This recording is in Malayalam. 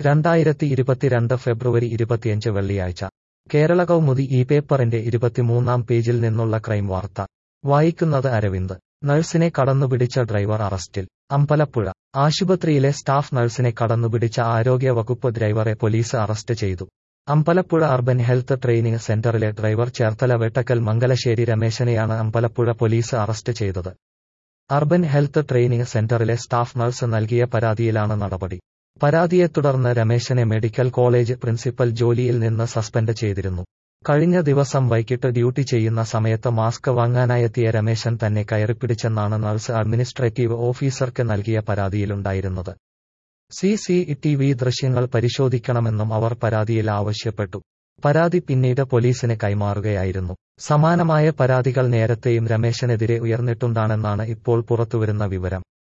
രണ്ടായിരത്തി ഇരുപത്തിരണ്ട് ഫെബ്രുവരി ഇരുപത്തിയഞ്ച് വെള്ളിയാഴ്ച കേരള കൗമുദി ഈ പേപ്പറിന്റെ ഇരുപത്തിമൂന്നാം പേജിൽ നിന്നുള്ള ക്രൈം വാർത്ത വായിക്കുന്നത് അരവിന്ദ് നഴ്സിനെ കടന്നുപിടിച്ച ഡ്രൈവർ അറസ്റ്റിൽ അമ്പലപ്പുഴ ആശുപത്രിയിലെ സ്റ്റാഫ് നഴ്സിനെ കടന്നുപിടിച്ച ആരോഗ്യ വകുപ്പ് ഡ്രൈവറെ പോലീസ് അറസ്റ്റ് ചെയ്തു അമ്പലപ്പുഴ അർബൻ ഹെൽത്ത് ട്രെയിനിങ് സെന്ററിലെ ഡ്രൈവർ ചേർത്തല വെട്ടക്കൽ മംഗലശ്ശേരി രമേശനെയാണ് അമ്പലപ്പുഴ പോലീസ് അറസ്റ്റ് ചെയ്തത് അർബൻ ഹെൽത്ത് ട്രെയിനിങ് സെന്ററിലെ സ്റ്റാഫ് നഴ്സ് നൽകിയ പരാതിയിലാണ് നടപടി പരാതിയെ തുടർന്ന് രമേശനെ മെഡിക്കൽ കോളേജ് പ്രിൻസിപ്പൽ ജോലിയിൽ നിന്ന് സസ്പെൻഡ് ചെയ്തിരുന്നു കഴിഞ്ഞ ദിവസം വൈകിട്ട് ഡ്യൂട്ടി ചെയ്യുന്ന സമയത്ത് മാസ്ക് വാങ്ങാനായെത്തിയ രമേശൻ തന്നെ കയറിപ്പിടിച്ചെന്നാണ് നഴ്സ് അഡ്മിനിസ്ട്രേറ്റീവ് ഓഫീസർക്ക് നൽകിയ പരാതിയിലുണ്ടായിരുന്നത് സി സി ടി വി ദൃശ്യങ്ങൾ പരിശോധിക്കണമെന്നും അവർ പരാതിയിൽ ആവശ്യപ്പെട്ടു പരാതി പിന്നീട് പോലീസിന് കൈമാറുകയായിരുന്നു സമാനമായ പരാതികൾ നേരത്തെയും രമേശനെതിരെ ഉയർന്നിട്ടുണ്ടാണെന്നാണ് ഇപ്പോൾ പുറത്തുവരുന്ന വിവരം